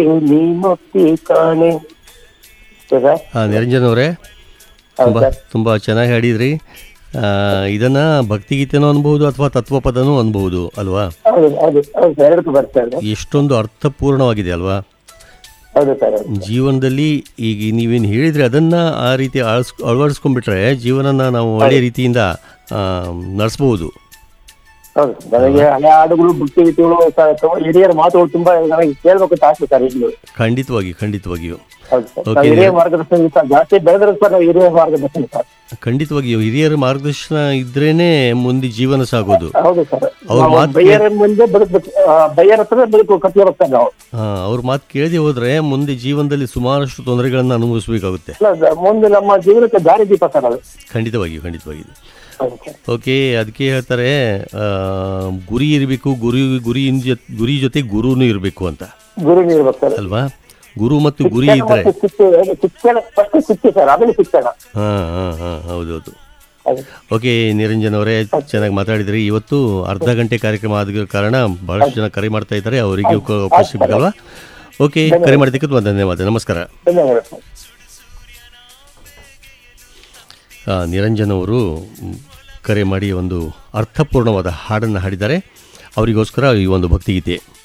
ನೀ ಮುಕ್ತಿ ಕಾಣೆ ಸರ್ ಹಾಂ ನಿರಂಜನ್ ಅವರೇ ಹೌದು ತುಂಬ ಸರ್ ತುಂಬ ಚೆನ್ನಾಗಿ ಹಾಡಿದ್ರಿ ಆ, ಇದನ್ನ ಭಕ್ತಿಗೀತೆನೂ ಅನ್ಬಹುದು ಅಥವಾ ತತ್ವಪದನೂ ಅನ್ಬಹುದು ಅಲ್ವಾ ಹೌದು ಹೌದು ಹೌದು ಸರ್ ಎರಡಕ್ಕೂ ಬರ್ತಾ ಇದೆ ಎಷ್ಟೊಂದು ಅರ್ಥಪೂರ್ಣವಾಗಿದೆ ಅಲ್ವಾ ಹೌದು ಸರ್ ಹೌದು ಜೀವನದಲ್ಲಿ ಈಗ ನೀವೇನು ಹೇಳಿದ್ರೆ ಅದನ್ನ ಆ ರೀತಿ ಅಳಸ್ ಅಳವಡಿಸ್ಕೊಂಡ್ಬಿಟ್ರೆ ಜೀವನನ ನಾವು ಒಳ್ಳೆ ರೀತಿಯಿಂದ ನಡೆಸ್ಬೋದು ಹೌದು ನನಗೆ ಹಳೆ ಹಾಡುಗಳು ಭಕ್ತಿ ಗೀತೆಗಳು ಸ- ತುಂಬ ಹಿರಿಯರ ಮಾತುಗಳು ತುಂಬಾ ನನಗೆ ಕೇಳ್ಬೇಕು ಅಂತ ಆಸೆ ಸರ್ ಈಗಲೂ ಖಂಡಿತವಾಗಿಯೂ ಖಂಡಿತವಾಗಿಯೂ ಹೌದು ಸರ್ Okay, ನಾವು ಹಿರಿಯ ನೀವು- ಮಾರ್ಗದರ್ಶನ ಸರ್ ಜಾಸ್ತಿ ಬೆಳೆದ್ರೆ ಸರ್ ನಾವು ಹಿರಿಯ ಮಾರ್ಗದರ್ಶನ ಸರ್ ಖಂಡಿತವಾಗಿಯೂ ಹಿರಿಯರ ಮಾರ್ಗದರ್ಶನ ಇದ್ರೇನೆ ಮುಂದೆ ಜೀವನ ಸಾಗೋದು ಹೌದು ಸರ್ ಅವ್ರ ನಾವು ಮಾತು ಬೈಯರ ಮುಂದೆ ಬದುಕ್ಬೇಕು ಆ, ಬೈಯರ ಹತ್ರ ಬದುಕು ಕಟ್ಟಿರ್ಬೇಕು ಸರ್ ನಾವು ಹಾ, ಅವ್ರ ಮಾತು ಕೇಳದೆ ಹೋದ್ರೆ ಮುಂದೆ ಜೀವನದಲ್ಲಿ ಸುಮಾರಷ್ಟು ತೊಂದರೆಗಳನ್ನು ಅನುಭವಿಸಬೇಕಾಗುತ್ತೆ ಅಲ್ಲ ಸರ್, ಮುಂದೆ ನಮ್ಮ ಜೀವನಕ್ಕೆ ದಾರಿ ದೀಪ ಸರ್ ಅದು ಖಂಡಿತವಾಗಿಯೂ ಖಂಡಿತವಾಗಿಯೂ ಹೌದು ಸರ್ ಓಕೆ ಅದಕ್ಕೆ ಹೇಳ್ತಾರೆ ಆ, ಗುರಿ ಇರಬೇಕು ಗುರಿ ಗುರಿ ಗುರಿ ಜೊತೆ ಗುರುನೂ ಇರಬೇಕು ಅಂತ ಗುರು ನೀಡ್ಬೇಕು ಸರ್ ಅಲ್ವಾ ಗುರು ಮತ್ತು ಗುರಿ ಶಿಕ್ಷಣ ಇದ್ರೆ ಮತ್ತು ಶಿಕ್ಷೆ ಶಿಕ್ಷಣ ಫಸ್ಟ್ ಶಿಕ್ಷೆ ಸರ್ ಆಮೇಲೆ ಶಿಕ್ಷಣ ಹಾ ಹಾ ಹಾ ಹೌದೌದು ಹೌದು. ಓಕೆ ನಿರಂಜನ್ ಅವರೇ ಚೆನ್ನಾಗಿ ಮಾತಾಡಿದ್ರಿ ಇವತ್ತು ಅರ್ಧ ಗಂಟೆ ಕಾರ್ಯಕ್ರಮ ಆದ ಕಾರಣ ಬಹಳಷ್ಟು ಜನ ಕರೆ ಮಾಡ್ತಾ ಇದ್ದಾರೆ ಅವರಿಗೆ ಅವಕಾಶ ಸಿಗಬೇಕಲ್ವಾ ಓಕೆ ಕರೆ ಮಾಡಿದ್ದಕ್ಕೆ ತುಂಬ ಧನ್ಯವಾದ ನಮಸ್ಕಾರ ಧನ್ಯವಾದ ಸರ್ ಆ, ನಿರಂಜನ್ ಅವರು ಮ್, ಕರೆ ಮಾಡಿ ಒಂದು ಅರ್ಥಪೂರ್ಣವಾದ ಹಾಡನ್ನು ಹಾಡಿದ್ದಾರೆ ಅವರಿಗೋಸ್ಕರ ಈ ಒಂದು ಭಕ್ತಿಗೀತೆ